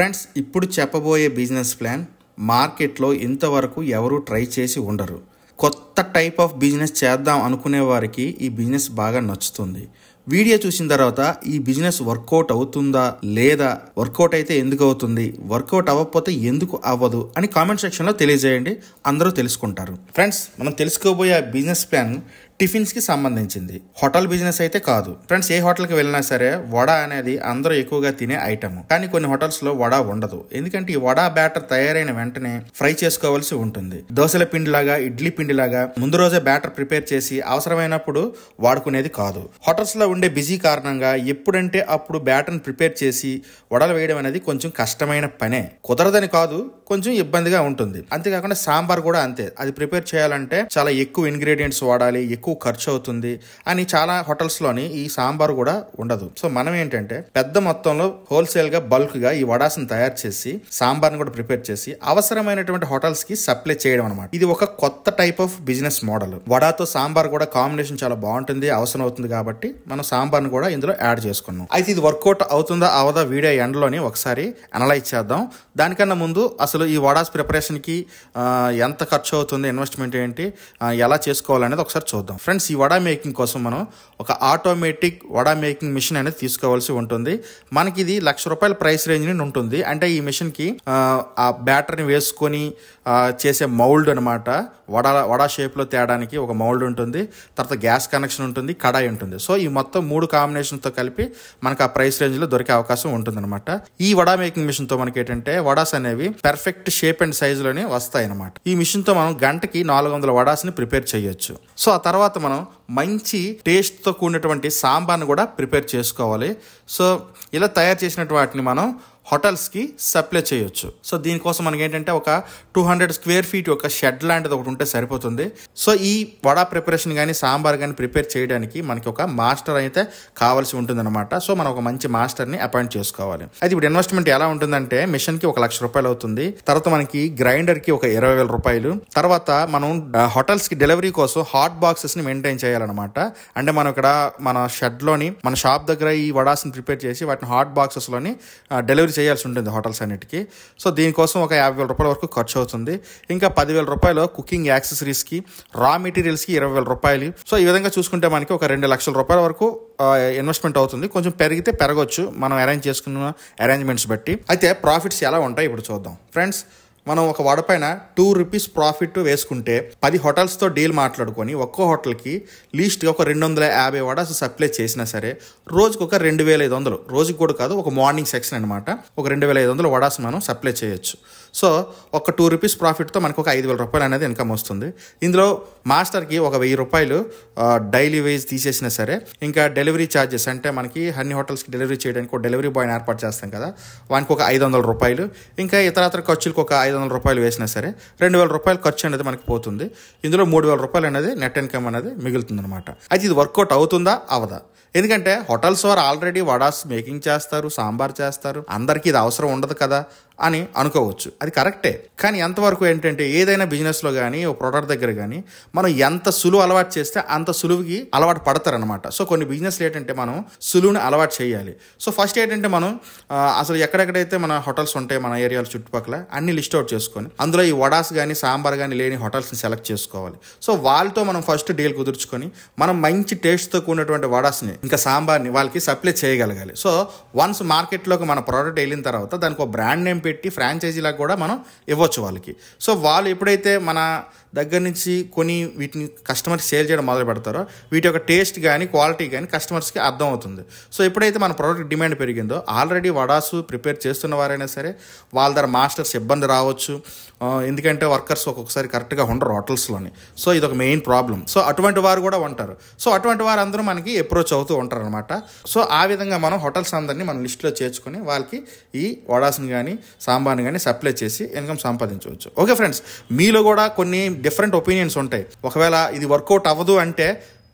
friends ఇప్పుడు చెప్పబోయే business plan మార్కెట్లో ఇంతవరకు ఎవరు ట్రై చేసి ఉండరు కొత్త టైప్ ఆఫ్ బిజినెస్ చేద్దాం అనుకునే వారికి ఈ బిజినెస్ బాగా నచ్చుతుంది వీడియో చూసిన తర్వాత ఈ బిజినెస్ వర్కౌట్ అవుతుందా లేదా వర్కౌట్ అయితే ఎందుకు అవుతుంది వర్కౌట్ అవ్వకపోతే ఎందుకు అవ్వదు అని కామెంట్ సెక్షన్లో తెలియజేయండి అందరూ తెలుసుకుంటారు ఫ్రెండ్స్ మనం తెలుసుకోబోయే బిజినెస్ ప్లాన్ టిఫిన్స్కి సంబంధించింది హోటల్ బిజినెస్ అయితే కాదు ఫ్రెండ్స్ ఏ హోటల్కి వెళ్ళినా సరే వడ అనేది అందరూ ఎక్కువగా తినే ఐటమ్ కానీ కొన్ని హోటల్స్లో వడ ఉండదు ఎందుకంటే ఈ వడ బ్యాటర్ తయారైన వెంటనే ఫ్రై చేసుకోవాల్సి ఉంటుంది దోశల పిండిలాగా ఇడ్లీ పిండిలాగా ముందు రోజే బ్యాటర్ ప్రిపేర్ చేసి అవసరమైనప్పుడు వాడుకునేది కాదు హోటల్స్లో ఉండే బిజీ కారణంగా ఎప్పుడంటే అప్పుడు బ్యాటర్ని ప్రిపేర్ చేసి వడలు వేయడం అనేది కొంచెం కష్టమైన పనే కుదరదని కాదు కొంచెం ఇబ్బందిగా ఉంటుంది అంతేకాకుండా సాంబార్ కూడా అంతే అది ప్రిపేర్ చేయాలంటే చాలా ఎక్కువ ఇంగ్రీడియంట్స్ వాడాలి ఎక్కువ ఖర్చు అవుతుంది అని చాలా హోటల్స్ లోని ఈ సాంబార్ కూడా ఉండదు సో మనం ఏంటంటే పెద్ద మొత్తంలో హోల్సేల్ గా బల్క్ గా ఈ వడాస్ని తయారు చేసి సాంబార్ని కూడా ప్రిపేర్ చేసి అవసరమైనటువంటి హోటల్స్ కి సప్లై చేయడం అనమాట ఇది ఒక కొత్త టైప్ ఆఫ్ బిజినెస్ మోడల్ వడాతో సాంబార్ కూడా కాంబినేషన్ చాలా బాగుంటుంది అవసరం అవుతుంది కాబట్టి మనం సాంబార్ని కూడా ఇందులో యాడ్ చేసుకున్నాం అయితే ఇది వర్కౌట్ అవుతుందా అవదా వీడియో ఎండ్లోని ఒకసారి అనలైజ్ చేద్దాం దానికన్నా ముందు అసలు ఈ వడాస్ ప్రిపరేషన్కి ఆ, ఎంత ఖర్చు అవుతుంది ఇన్వెస్ట్మెంట్ ఏంటి ఆ, ఎలా చేసుకోవాలనేది ఒకసారి చూద్దాం ఫ్రెండ్స్ ఈ వడా మేకింగ్ కోసం మనం ఒక ఆటోమేటిక్ వడా మేకింగ్ మిషన్ అనేది తీసుకోవాల్సి ఉంటుంది మనకి ఇది లక్ష రూపాయల ప్రైస్ రేంజ్ నుండి ఉంటుంది అంటే ఈ మిషన్కి ఆ, ఆ బ్యాటర్ని వేసుకొని ఆ, చేసే మౌల్డ్ అనమాట వడ వడ షేప్లో తేడానికి ఒక మౌల్డ్ ఉంటుంది తర్వాత గ్యాస్ కనెక్షన్ ఉంటుంది కడాయి ఉంటుంది సో ఈ మొత్తం మూడు కాంబినేషన్తో కలిపి మనకు ఆ ప్రైస్ రేంజ్లో దొరికే అవకాశం ఉంటుందన్నమాట ఈ వడా మేకింగ్ మిషన్తో మనకి ఏంటంటే వడాస్ అనేవి పెర్ఫెక్ట్ షేప్ అండ్ సైజులోనే వస్తాయి అనమాట ఈ మిషన్తో మనం గంటకి నాలుగు వందల వడాస్ని ప్రిపేర్ చేయొచ్చు సో ఆ తర్వాత మనం మంచి టేస్ట్తో కూడినటువంటి సాంబార్ని కూడా ప్రిపేర్ చేసుకోవాలి సో ఇలా తయారు చేసినటువంటి వాటిని మనం హోటల్స్కి సప్లై చేయొచ్చు సో దీనికోసం మనకి ఏంటంటే ఒక టూ హండ్రెడ్ స్క్వేర్ ఫీట్ ఒక షెడ్ లాంటిది ఒకటి ఉంటే సరిపోతుంది సో ఈ వడా ప్రిపరేషన్ కానీ సాంబార్ కానీ ప్రిపేర్ చేయడానికి మనకి ఒక మాస్టర్ అయితే కావాల్సి ఉంటుందన్నమాట సో మనం ఒక మంచి మాస్టర్ని అపాయింట్ చేసుకోవాలి అయితే ఇప్పుడు ఇన్వెస్ట్మెంట్ ఎలా ఉంటుందంటే మిషన్కి ఒక లక్ష రూపాయలు అవుతుంది తర్వాత మనకి గ్రైండర్కి ఒక ఇరవై వేల రూపాయలు తర్వాత మనం ఆ, హోటల్స్కి డెలివరీ కోసం హాట్ బాక్సెస్ని మెయింటైన్ చేయాలన్నమాట అంటే మనం ఇక్కడ మన షెడ్లోని మన షాప్ దగ్గర ఈ వడాస్ని ప్రిపేర్ చేసి వాటిని హాట్ బాక్సెస్లోని డెలివరీ చేయాల్సి ఉంటుంది హోటల్స్ అన్నిటికీ సో దీనికోసం ఒక యాభై వేల రూపాయల వరకు ఖర్చు అవుతుంది ఇంకా పదివేల రూపాయలు కుకింగ్ యాక్సెసరీస్కి రా మెటీరియల్స్కి ఇరవై వేల రూపాయలు సో ఈ విధంగా చూసుకుంటే మనకి ఒక రెండు లక్షల రూపాయల వరకు ఇన్వెస్ట్మెంట్ అవుతుంది కొంచెం పెరిగితే పెరగవచ్చు మనం అరేంజ్ చేసుకున్న అరేంజ్మెంట్స్ బట్టి అయితే ప్రాఫిట్స్ ఎలా ఉంటాయి ఇప్పుడు చూద్దాం ఫ్రెండ్స్ మనం ఒక వడ పైన టూ రూపీస్ ప్రాఫిట్ వేసుకుంటే పది హోటల్స్తో డీల్ మాట్లాడుకొని ఒక్కో హోటల్కి లీస్ట్గా ఒక రెండు వందల యాభై వడాస్ సప్లై చేసినా సరే రోజుకు ఒక రెండు వేల ఐదు వందలు రోజుకి కూడా కాదు ఒక మార్నింగ్ సెక్షన్ అనమాట ఒక రెండు వేల ఐదు వందలు వడాస్ మనం సప్లై చేయొచ్చు సో ఒక టూ రూపీస్ ప్రాఫిట్తో మనకు ఒక ఐదు వేల రూపాయలు అనేది ఇన్కమ్ వస్తుంది ఇందులో మాస్టర్కి ఒక వెయ్యి రూపాయలు డైలీ వేజ్ తీసేసినా సరే ఇంకా డెలివరీ ఛార్జెస్ అంటే మనకి అన్ని హోటల్స్కి డెలివరీ చేయడానికి ఒక డెలివరీ బాయ్ని ఏర్పాటు చేస్తాం కదా వానికి ఒక ఐదు వందల రూపాయలు ఇంకా ఇతరత్ర ఖర్చులకు ఒక ఐదు వందల రూపాయలు వేసినా సరే రెండు వేల రూపాయలు ఖర్చు అనేది మనకి పోతుంది ఇందులో మూడు వేల రూపాయలు అనేది నెట్ ఇన్కమ్ అనేది మిగులుతుంది అనమాట అయితే ఇది వర్కౌట్ అవుతుందా అవదా ఎందుకంటే హోటల్స్ వారు ఆల్రెడీ వడాస్ మేకింగ్ చేస్తారు సాంబార్ చేస్తారు అందరికీ ఇది అవసరం ఉండదు కదా అని అనుకోవచ్చు అది కరెక్టే కానీ ఎంతవరకు ఏంటంటే ఏదైనా బిజినెస్లో కానీ ఓ ప్రొడక్ట్ దగ్గర కానీ మనం ఎంత సులువు అలవాటు చేస్తే అంత సులువుకి అలవాటు పడతారనమాట సో కొన్ని బిజినెస్లు ఏంటంటే మనం సులువుని అలవాటు చేయాలి సో ఫస్ట్ ఏంటంటే మనం ఆ, అసలు ఎక్కడెక్కడైతే మన హోటల్స్ ఉంటాయి మన ఏరియాల చుట్టుపక్కల అన్ని లిస్ట్ అవుట్ చేసుకొని అందులో ఈ వడాస్ కానీ సాంబార్ కానీ లేని హోటల్స్ని సెలెక్ట్ చేసుకోవాలి సో వాళ్ళతో మనం ఫస్ట్ డీల్ కుదుర్చుకొని మనం మంచి టేస్ట్తో కూడినటువంటి వడాస్ని ఇంకా సాంబార్ని వాళ్ళకి సప్లై చేయగలగాలి సో వన్స్ మార్కెట్లోకి మన ప్రోడక్ట్ వెళ్ళిన తర్వాత దానికి ఒక బ్రాండ్ నేమ్ పెట్టి ఫ్రాంచైజీలకు కూడా మనం ఇవ్వచ్చు వాళ్ళకి సో వాళ్ళు ఎప్పుడైతే మన దగ్గర నుంచి కొని వీటిని కస్టమర్కి సేల్ చేయడం మొదలు పెడతారో వీటి యొక్క టేస్ట్ కానీ క్వాలిటీ కానీ కస్టమర్స్కి అర్థం అవుతుంది సో ఎప్పుడైతే మన ప్రోడక్ట్ డిమాండ్ పెరిగిందో ఆల్రెడీ వడాసు ప్రిపేర్ చేస్తున్న వారైనా సరే వాళ్ళ దగ్గర మాస్టర్స్ ఇబ్బంది రావచ్చు ఆ, ఎందుకంటే వర్కర్స్ ఒక్కొక్కసారి కరెక్ట్గా ఉండరు హోటల్స్లోని సో ఇది ఒక మెయిన్ ప్రాబ్లం సో అటువంటి వారు కూడా ఉంటారు సో అటువంటి వారు అందరూ మనకి అప్రోచ్ అవుతూ ఉంటారు అనమాట సో ఆ విధంగా మనం హోటల్స్ అందరినీ మన లిస్టులో చేర్చుకొని వాళ్ళకి ఈ వడాస్ని కానీ సాంబార్ని కానీ సప్లై చేసి ఇన్కమ్ సంపాదించవచ్చు ఓకే ఫ్రెండ్స్ మీలో కూడా కొన్ని డిఫరెంట్ ఒపీనియన్స్ ఉంటాయి ఒకవేళ ఇది వర్కౌట్ అవ్వదు అంటే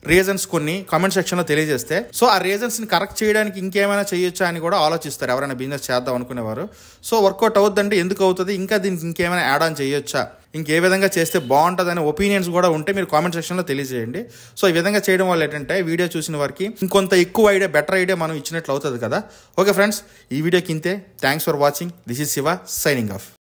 రీజన్స్ కొన్ని కామెంట్ సెక్షన్ లో తెలియజేస్తే సో ఆ రీజన్స్ ని కరెక్ట్ చేయడానికి ఇంకేమైనా చేయొచ్చా అని కూడా ఆలోచిస్తారు ఎవరైనా బిజినెస్ చేద్దాం అనుకునేవారు సో వర్కౌట్ అవుతుందంటే ఎందుకు అవుతుంది ఇంకా దీనికి ఇంకేమైనా యాడ్ ఆన్ చేయొచ్చా ఇంకే విధంగా చేస్తే బాగుంటుంది అనే ఒపీనియన్స్ కూడా ఉంటే మీరు కామెంట్ సెక్షన్లో తెలియజేయండి సో ఈ విధంగా చేయడం వల్ల ఏంటంటే వీడియో చూసిన వారికి ఇంకొంత ఎక్కువ ఐడియా బెటర్ ఐడియా మనం ఇచ్చినట్లు అవుతుంది కదా ఓకే ఫ్రెండ్స్ ఈ వీడియోకి ఇంతే thanks for watching this is Shiva signing of